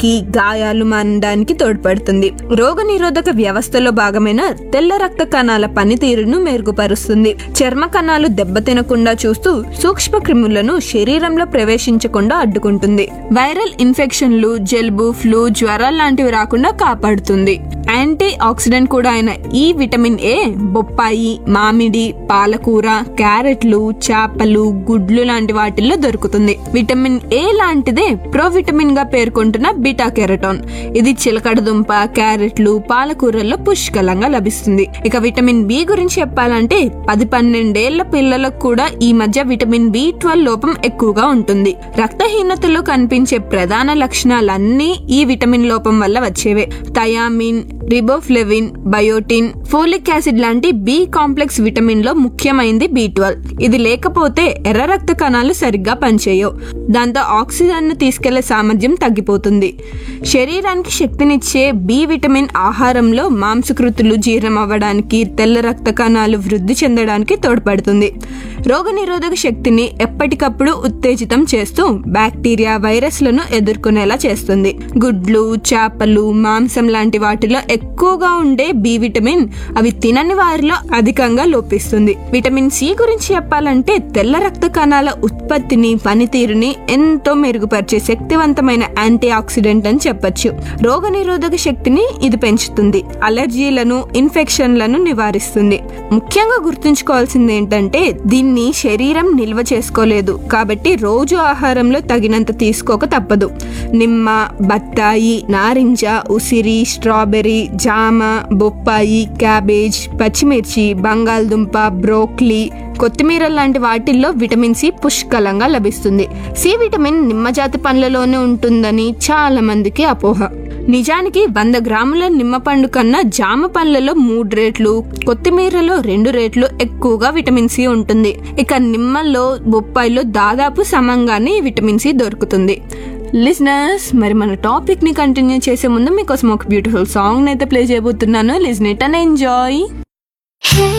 పెరగడానికి గాయాలు మానడానికి తోడ్పడుతుంది రోగ నిరోధక వ్యవస్థలో భాగమైన తెల్ల రక్త కణాల పనితీరును మెరుగుపరుస్తుంది చర్మ కణాలు దెబ్బతినకుండా చూస్తూ సూక్ష్మ క్రిములను శరీరంలో ప్రవేశించకుండా అడ్డుకుంటుంది వైరల్ ఇన్ఫెక్షన్లు జలుబు ఫ్లూ జ్వరాలు లాంటివి రాకుండా కాపాడుతుంది యాంటీ ఆక్సిడెంట్ కూడా అయిన ఈ విటమిన్ ఏ బొప్పాయి మామిడి పాలకూర క్యారెట్లు చేపలు గుడ్లు లాంటి వాటిల్లో దొరుకుతుంది విటమిన్ ఏ లాంటిదే ప్రోవిటమిన్ గా పేర్కొంటున్న బీటా కెరటాన్ ఇది చిలకడ దుంప క్యారెట్లు పాలకూరల్లో పుష్కలంగా లభిస్తుంది ఇక విటమిన్ బి గురించి చెప్పాలంటే పది పన్నెండేళ్ల పిల్లలకు కూడా ఈ మధ్య విటమిన్ బి ట్వెల్వ్ లోపం ఎక్కువగా ఉంటుంది రక్తహీనతలో కనిపించే ప్రధాన లక్షణాలన్నీ ఈ విటమిన్ లోపం వల్ల వచ్చేవే thiamine riboflavin biotin folic acid లాంటి బి కాంప్లెక్స్ విటమిన్ లో ముఖ్యమైనది బి ట్వెల్వ్ ఇది లేకపోతే ఎర్ర రక్త కణాలు సరిగ్గా పనిచేయవు దాంతో ఆక్సిజన్ ను తీసుకెళ్లే సామర్థ్యం తగ్గిపోతుంది శరీరానికి శక్తినిచ్చే బి విటమిన్ ఆహారంలో మాంసకృతులు జీర్ణం అవ్వడానికి తెల్ల రక్త కణాలు వృద్ధి చెందడానికి తోడ్పడుతుంది రోగనిరోధక శక్తిని ఎప్పటికప్పుడు ఉత్తేజితం చేస్తూ బ్యాక్టీరియా వైరస్లను ఎదుర్కొనేలా చేస్తుంది గుడ్లు చేపలు మాంసం లాంటి వాటిలో ఎక్కువగా ఉండే బి విటమిన్ అవి తినని వారిలో అధికంగా లోపిస్తుంది విటమిన్ సి గురించి చెప్పాలంటే తెల్ల రక్త కణాల ఉత్పత్తిని పనితీరుని ఎంతో మెరుగుపరిచే శక్తివంతమైన యాంటీ ఆక్సిడెంట్ అని చెప్పొచ్చు రోగ నిరోధక శక్తిని ఇది పెంచుతుంది అలర్జీలను ఇన్ఫెక్షన్లను నివారిస్తుంది ముఖ్యంగా గుర్తుంచుకోవాల్సింది ఏంటంటే దీన్ని శరీరం నిల్వ చేసుకోలేదు కాబట్టి రోజు ఆహారంలో తగినంత తీసుకోక తప్పదు నిమ్మ బత్తాయి నారింజ ఉసిరి స్ట్రాబెర్రీ జామ బొప్పాయి క్యాబేజ్ పచ్చిమిర్చి బంగాళదుంప బ్రోక్లీ కొత్తిమీర లాంటి వాటిల్లో విటమిన్ సి పుష్కలంగా లభిస్తుంది సి విటమిన్ నిమ్మజాతి పండ్లలోనే ఉంటుందని చాలా మందికి అపోహ నిజానికి వంద గ్రాముల నిమ్మపండు కన్నా జామ పండ్లలో మూడు రేట్లు కొత్తిమీరలో రెండు రేట్లు ఎక్కువగా విటమిన్ సి ఉంటుంది ఇక నిమ్మల్లో బొప్పాయిలో దాదాపు సమంగానే ఈ విటమిన్ సి దొరుకుతుంది లిజనర్స్ మరి మన టాపిక్ ని కంటిన్యూ చేసే ముందు మీకోసం ఒక బ్యూటిఫుల్ సాంగ్ అయితే ప్లే చేయబోతున్నాను listen it and enjoy Hey